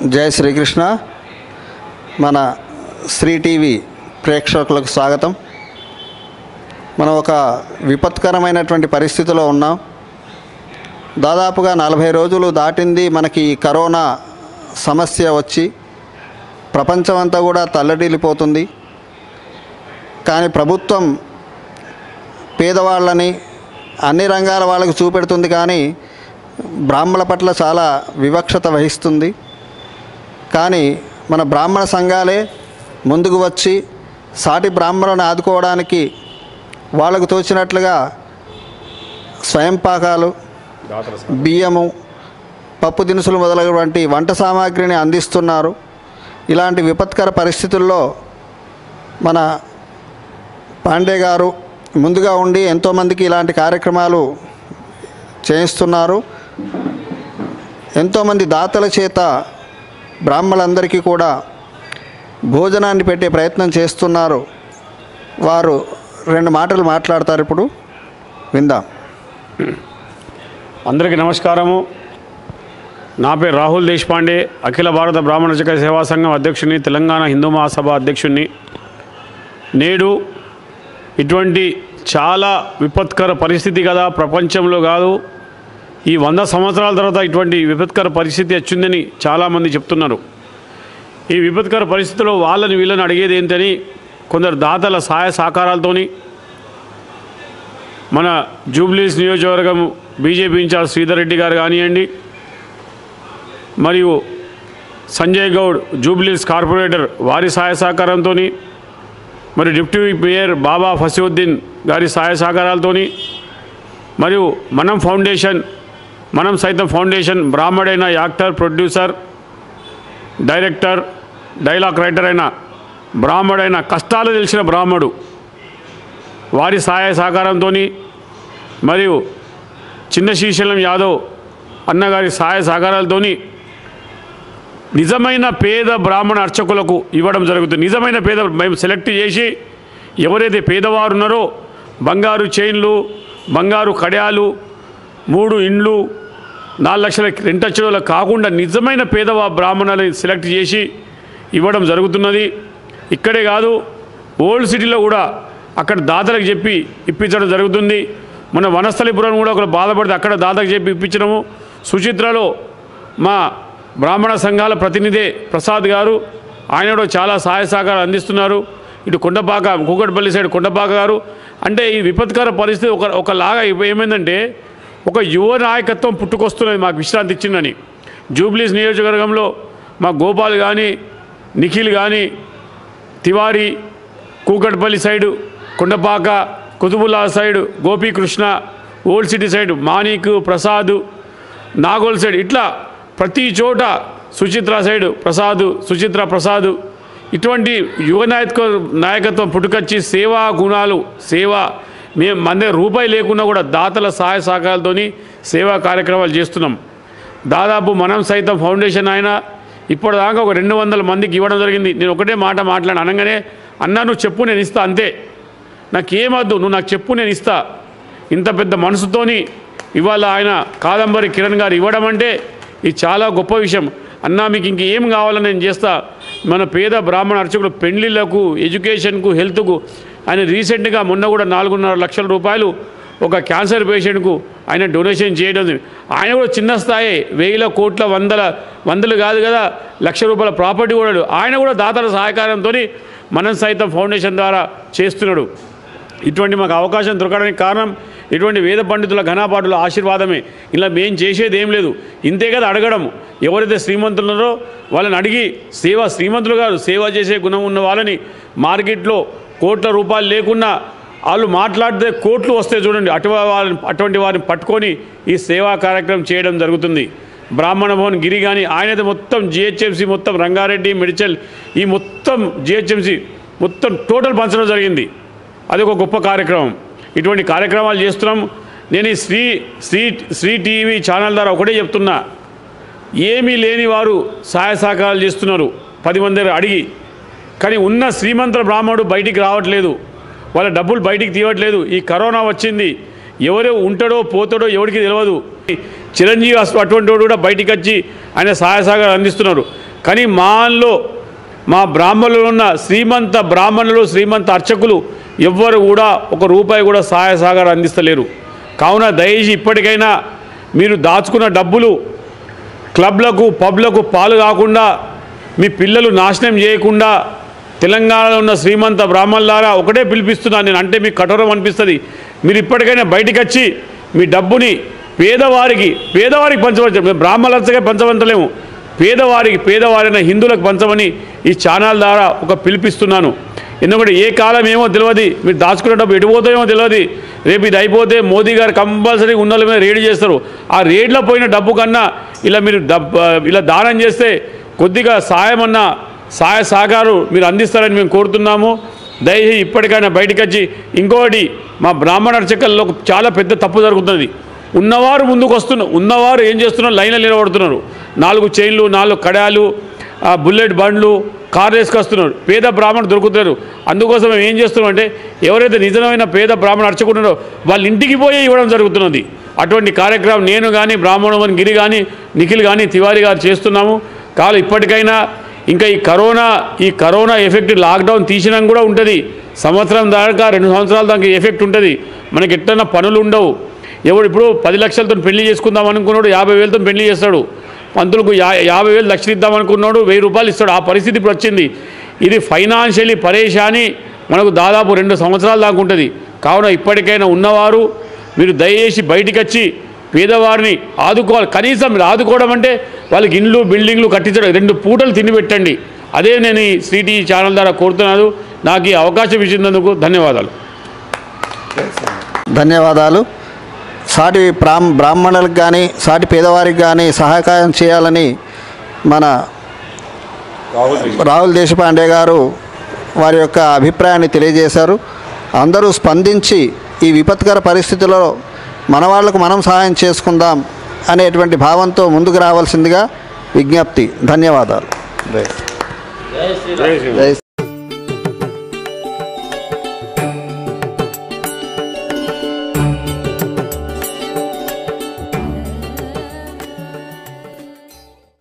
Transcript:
జై శ్రీకృష్ణ మన శ్రీ టీవీ ప్రేక్షకులకు స్వాగతం మనం ఒక విపత్కరమైనటువంటి పరిస్థితిలో ఉన్నాం దాదాపుగా నలభై రోజులు దాటింది మనకి ఈ కరోనా సమస్య వచ్చి ప్రపంచమంతా కూడా తల్లడిల్లిపోతుంది కానీ ప్రభుత్వం పేదవాళ్ళని అన్ని రంగాల వాళ్ళకు చూపెడుతుంది కానీ బ్రాహ్మణుల పట్ల చాలా వివక్షత వహిస్తుంది కానీ మన బ్రాహ్మణ సంఘాలే ముందుకు వచ్చి సాటి బ్రాహ్మణులను ఆదుకోవడానికి వాళ్ళకు తోచినట్లుగా స్వయం పాకాలు బియ్యము పప్పు దినుసులు మొదలైనటువంటి వంట సామాగ్రిని అందిస్తున్నారు ఇలాంటి విపత్కర పరిస్థితుల్లో మన పాండే గారు ముందుగా ఉండి ఎంతోమందికి ఇలాంటి కార్యక్రమాలు చేయిస్తున్నారు ఎంతోమంది దాతల చేత బ్రాహ్మణులందరికీ కూడా భోజనాన్ని పెట్టే ప్రయత్నం చేస్తున్నారు వారు రెండు మాటలు మాట్లాడతారు ఇప్పుడు విందాం అందరికీ నమస్కారము నా పేరు రాహుల్ దేశపాండే అఖిల భారత బ్రాహ్మణ చక సేవా సంఘం అధ్యక్షుని తెలంగాణ హిందూ మహాసభ అధ్యక్షుడిని నేడు ఇటువంటి చాలా విపత్కర పరిస్థితి కదా ప్రపంచంలో కాదు ఈ వంద సంవత్సరాల తర్వాత ఇటువంటి విపత్కర పరిస్థితి వచ్చిందని చాలామంది చెప్తున్నారు ఈ విపత్కర పరిస్థితిలో వాళ్ళని వీళ్ళని అడిగేది ఏంటని కొందరు దాతల సహాయ సహకారాలతోని మన జూబ్లీస్ నియోజకవర్గం బీజేపీ ఇన్ఛార్జ్ శ్రీధర్ రెడ్డి గారు కానివ్వండి మరియు సంజయ్ గౌడ్ జూబ్లీస్ కార్పొరేటర్ వారి సహాయ సహకారంతో మరి డిప్యూటీ మేయర్ బాబా ఫసీవుద్దీన్ గారి సహాయ సహకారాలతోని మరియు మనం ఫౌండేషన్ మనం సైతం ఫౌండేషన్ బ్రాహ్మడైన actor producer director dialogue writer అయిన బ్రాహ్మడైన కష్టాలు తెలిసిన బ్రాహ్మడు వారి సహాయ సహకారంతో మరియు చిన్న శ్రీశైలం యాదవ్ అన్నగారి సహాయ సహకారాలతోని నిజమైన పేద బ్రాహ్మణ అర్చకులకు ఇవ్వడం జరుగుతుంది నిజమైన పేద మేము సెలెక్ట్ చేసి ఎవరైతే పేదవారు ఉన్నారో బంగారు చైన్లు బంగారు కడ్యాలు మూడు ఇండ్లు నాలుగు లక్షల రెంటచ్చుల కాకుండా నిజమైన పేదవా బ్రాహ్మణులని సెలెక్ట్ చేసి ఇవ్వడం జరుగుతున్నది ఇక్కడే కాదు ఓల్డ్ సిటీలో కూడా అక్కడ దాతలకు చెప్పి ఇప్పించడం జరుగుతుంది మన వనస్థలిపురం కూడా ఒకరు బాధపడితే అక్కడ దాతకు చెప్పి ఇప్పించడము సుచిత్రలో మా బ్రాహ్మణ సంఘాల ప్రతినిధి ప్రసాద్ గారు ఆయన కూడా చాలా సహాయ సహకారాలు అందిస్తున్నారు ఇటు కొండపాక కూకట్పల్లి సైడ్ కొండపాక గారు అంటే ఈ విపత్కర పరిస్థితి ఒక ఒకలాగా ఏమైందంటే ఒక యువ నాయకత్వం పుట్టుకొస్తున్నది మాకు విశ్రాంతి ఇచ్చిందని జూబ్లీస్ నియోజకవర్గంలో మా గోపాల్ కానీ నిఖిల్ కానీ తివారీ కూకట్పల్లి సైడు కొండపాక కుతుబుల్లా side Gopikrishna old city side Manik Prasad Nagole side ఇట్లా ప్రతి చోట సుచిత్ర సైడ్ ప్రసాద్ సుచిత్ర ప్రసాద్ ఇటువంటి యువ నాయక నాయకత్వం పుట్టుకొచ్చి సేవా గుణాలు సేవ మేము మన దగ్గర రూపాయి లేకున్నా కూడా దాతల సహాయ సహకారాలతోని సేవా కార్యక్రమాలు చేస్తున్నాం దాదాపు మనం సైతం ఫౌండేషన్ ఆయన ఇప్పటిదాకా ఒక రెండు వందల మందికి ఇవ్వడం జరిగింది నేను ఒకటే మాట మాట్లాడి అనగానే అన్నా నువ్వు చెప్పు నేను ఇస్తా అంతే నాకేమద్దు నువ్వు నాకు చెప్పు నేను ఇస్తా ఇంత పెద్ద మనసుతోని ఇవాళ ఆయన కాదంబరి కిరణ్ గారు ఇవ్వడం అంటే ఇది చాలా గొప్ప విషయం అన్నా మీకు ఇంకేం కావాలని నేను చేస్తా మన పేద బ్రాహ్మణ అర్చకులు పెళ్లిళ్లకు ఎడ్యుకేషన్కు హెల్త్కు ఆయన రీసెంట్గా మొన్న కూడా నాలుగున్నర లక్షల రూపాయలు ఒక క్యాన్సర్ పేషెంట్కు ఆయన డొనేషన్ చేయడం ఆయన కూడా చిన్న స్థాయి వేల కోట్ల వందల వందలు కాదు కదా లక్ష రూపాయల ప్రాపర్టీ కూడా లేదు. ఆయన కూడా దాతల సహకారంతో మనం సైతం ఫౌండేషన్ ద్వారా చేస్తున్నాడు ఇటువంటి మాకు అవకాశం దొరకడానికి కారణం ఇటువంటి వేద పండితుల ఘనాపాటుల ఆశీర్వాదమే ఇలా మేం చేసేది ఏం లేదు ఇంతే కదా అడగడం ఎవరైతే శ్రీమంతులు ఉన్నారో వాళ్ళని అడిగి సేవ శ్రీమంతులు కాదు సేవ చేసే గుణం ఉన్న వాళ్ళని మార్కెట్లో కోట్ల రూపాయలు లేకున్నా వాళ్ళు మాట్లాడితే కోట్లు వస్తాయి చూడండి అటువంటి వారిని అటువంటి వారిని పట్టుకొని ఈ సేవా కార్యక్రమం చేయడం జరుగుతుంది బ్రాహ్మణ భవన్ గిరి కానీ ఆయనైతే మొత్తం జిహెచ్ఎంసీ మొత్తం రంగారెడ్డి మెడిచల్ ఈ మొత్తం జిహెచ్ఎంసీ మొత్తం టోటల్ పంచడం జరిగింది అది ఒక గొప్ప కార్యక్రమం ఇటువంటి కార్యక్రమాలు చేస్తున్నాం నేను ఈ శ్రీ శ్రీ శ్రీ టీవీ ఛానల్ ద్వారా ఒకటే చెప్తున్నా ఏమీ లేని వారు సహాయ సహకారాలు చేస్తున్నారు పది మంది దగ్గర అడిగి కానీ ఉన్న శ్రీమంత బ్రాహ్మణుడు బయటికి రావట్లేదు వాళ్ళ డబ్బులు బయటికి తీయట్లేదు ఈ కరోనా వచ్చింది ఎవరు ఉంటాడో పోతాడో ఎవరికి తెలియదు చిరంజీవి అసలు అటువంటి వాడు కూడా బయటికి వచ్చి ఆయన సహాయ సహకారాలు అందిస్తున్నారు కానీ మాలో మా బ్రాహ్మణులు ఉన్న శ్రీమంత బ్రాహ్మణులు శ్రీమంత అర్చకులు ఎవ్వరు కూడా ఒక రూపాయి కూడా సహాయ సహకారం అందిస్తలేరు కావున దయచేసి ఇప్పటికైనా మీరు దాచుకున్న డబ్బులు క్లబ్లకు పబ్లకు పాలు కాకుండా మీ పిల్లలు నాశనం చేయకుండా తెలంగాణలో ఉన్న శ్రీమంత బ్రాహ్మణులారా ఒకటే పిలిపిస్తున్నాను నేను అంటే మీకు కఠోరం అనిపిస్తుంది మీరు ఇప్పటికైనా బయటికి వచ్చి మీ డబ్బుని పేదవారికి పేదవారికి పంచవచ్చు మేము బ్రాహ్మణులకే పంచవంతలేము పేదవారికి పేదవారైన హిందువులకు పంచమని ఈ ఛానల్ ద్వారా ఒక పిలిపిస్తున్నాను ఎందుకంటే ఏ కాలం ఏమో తెలియదు మీరు దాచుకునే డబ్బు ఎటుపోతాయేమో తెలియదు రేపు ఇది అయిపోతే మోదీ గారు కంపల్సరీ ఉన్న వాళ్ళ మీద రేడ్ చేస్తారు ఆ రేడ్లో పోయిన డబ్బు కన్నా ఇలా మీరు డబ్ ఇలా దానం చేస్తే కొద్దిగా సాయం అన్న సహాయ సహకారం మీరు అందిస్తారని మేము కోరుతున్నాము దయచేసి ఇప్పటికైనా బయటకు వచ్చి ఇంకోటి మా బ్రాహ్మణ అర్చకల్లో ఒక చాలా పెద్ద తప్పు జరుగుతుంది ఉన్నవారు ముందుకు వస్తున్నారు ఉన్నవారు ఏం చేస్తున్నారు లైన్లో నిలబడుతున్నారు నాలుగు చైన్లు నాలుగు కడాలు ఆ బుల్లెట్ బండ్లు కార్ వేసుకొస్తున్నారు పేద బ్రాహ్మణుడు దొరుకుతారు అందుకోసం మేము ఏం చేస్తున్నాం అంటే ఎవరైతే నిజమైన పేద బ్రాహ్మణ అర్చకున్నారో వాళ్ళ ఇంటికి పోయి ఇవ్వడం జరుగుతున్నది అటువంటి కార్యక్రమం నేను కానీ బ్రాహ్మణమని గిరి కానీ నిఖిల్ కానీ తివారి గారు చేస్తున్నాము కాదు ఇప్పటికైనా ఇంకా ఈ కరోనా ఈ కరోనా ఎఫెక్ట్ లాక్డౌన్ తీసినా కూడా ఉంటుంది సంవత్సరం దాకా రెండు సంవత్సరాల దాకా ఎఫెక్ట్ ఉంటుంది మనకి ఎట్టన్నా పనులు ఉండవు ఎవడు ఇప్పుడు పది లక్షలతో పెళ్లి చేసుకుందాం అనుకున్నాడు యాభై వేలతో పెళ్లి చేస్తాడు పంతులకు యా యాభై వేలు లక్షలు ఇద్దాం అనుకున్నాడు వెయ్యి రూపాయలు ఇస్తాడు ఆ పరిస్థితి ఇప్పుడు వచ్చింది ఇది ఫైనాన్షియలీ పరేషాని మనకు దాదాపు రెండు సంవత్సరాల దాకా ఉంటుంది కావున ఇప్పటికైనా ఉన్నవారు మీరు దయచేసి బయటికి వచ్చి పేదవారిని ఆదుకోవాలి కనీసం మీరు ఆదుకోవడం అంటే వాళ్ళకి ఇండ్లు బిల్డింగ్లు కట్టించడం రెండు పూటలు తిండి పెట్టండి అదే నేను ఈ సిటీ ఛానల్ ద్వారా కోరుతున్నాను నాకు ఈ అవకాశం ఇచ్చినందుకు ధన్యవాదాలు ధన్యవాదాలు సాటి బ్రాహ్మ బ్రాహ్మణులకు కానీ సాటి పేదవారికి కానీ సహకారం చేయాలని మన రాహుల్ దేశపాండే గారు వారి యొక్క అభిప్రాయాన్ని తెలియజేశారు అందరూ స్పందించి ఈ విపత్కర పరిస్థితుల్లో మన వాళ్ళకు మనం సహాయం చేసుకుందాం అనేటువంటి భావంతో ముందుకు రావాల్సిందిగా విజ్ఞప్తి ధన్యవాదాలు జై